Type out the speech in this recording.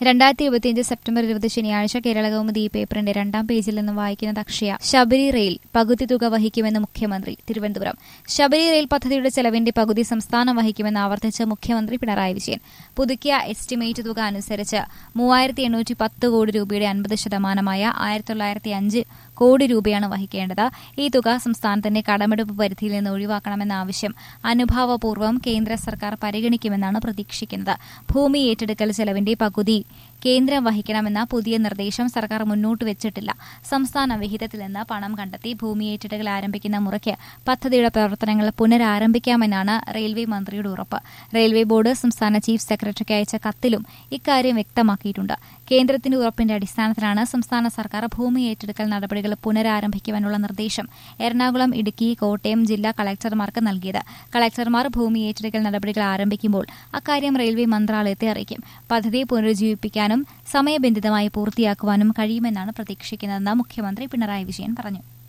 രണ്ടായിരത്തി ഇരുപത്തിയഞ്ച് സെപ്റ്റംബർ ഇരുപത് ശനിയാഴ്ച കേരള കൗമുദി ഈ പേപ്പറിന്റെ രണ്ടാം പേജിൽ നിന്നും വായിക്കുന്നത് അക്ഷയ ശബരി റെയിൽ പകുതി തുക വഹിക്കുമെന്ന് മുഖ്യമന്ത്രി തിരുവനന്തപുരം ശബരി റെയിൽ പദ്ധതിയുടെ ചെലവിന്റെ പകുതി സംസ്ഥാനം വഹിക്കുമെന്ന് ആവർത്തിച്ച് മുഖ്യമന്ത്രി പിണറായി വിജയൻ പുതുക്കിയ എസ്റ്റിമേറ്റ് തുക അനുസരിച്ച് മൂവായിരത്തി എണ്ണൂറ്റി പത്ത് കോടി രൂപയുടെ അൻപത് ശതമാനമായ ആയിരത്തി തൊള്ളായിരത്തി അഞ്ച് കോടി രൂപയാണ് വഹിക്കേണ്ടത് ഈ തുക സംസ്ഥാനത്തിന്റെ കടമെടുപ്പ് പരിധിയിൽ നിന്ന് ഒഴിവാക്കണമെന്ന ആവശ്യം അനുഭാവപൂർവ്വം കേന്ദ്ര സർക്കാർ പരിഗണിക്കുമെന്നാണ് പ്രതീക്ഷിക്കുന്നത് ഭൂമി ഏറ്റെടുക്കൽ ചെലവിന്റെ പകുതി കേന്ദ്രം വഹിക്കണമെന്ന പുതിയ നിർദ്ദേശം സർക്കാർ മുന്നോട്ട് വെച്ചിട്ടില്ല സംസ്ഥാന വിഹിതത്തിൽ നിന്ന് പണം കണ്ടെത്തി ഭൂമി ഏറ്റെടുക്കൽ ആരംഭിക്കുന്ന മുറയ്ക്ക് പദ്ധതിയുടെ പ്രവർത്തനങ്ങൾ പുനരാരംഭിക്കാമെന്നാണ് റെയിൽവേ മന്ത്രിയുടെ ഉറപ്പ് റെയിൽവേ ബോർഡ് സംസ്ഥാന ചീഫ് സെക്രട്ടറിക്ക് അയച്ച കത്തിലും ഇക്കാര്യം വ്യക്തമാക്കിയിട്ടുണ്ട് കേന്ദ്രത്തിന്റെ ഉറപ്പിന്റെ അടിസ്ഥാനത്തിലാണ് സംസ്ഥാന സർക്കാർ ഭൂമി ഏറ്റെടുക്കൽ നടപടികൾ പുനരാരംഭിക്കുവാനുള്ള നിർദ്ദേശം എറണാകുളം ഇടുക്കി കോട്ടയം ജില്ലാ കളക്ടർമാർക്ക് നൽകിയത് കളക്ടർമാർ ഭൂമി ഏറ്റെടുക്കൽ നടപടികൾ ആരംഭിക്കുമ്പോൾ അക്കാര്യം റെയിൽവേ മന്ത്രാലയത്തെ അറിയിക്കും പദ്ധതി പുനരുജ്ജീവിപ്പിക്കാനും സമയബന്ധിതമായി പൂർത്തിയാക്കുവാനും കഴിയുമെന്നാണ് പ്രതീക്ഷിക്കുന്നതെന്ന് മുഖ്യമന്ത്രി പിണറായി വിജയൻ പറഞ്ഞു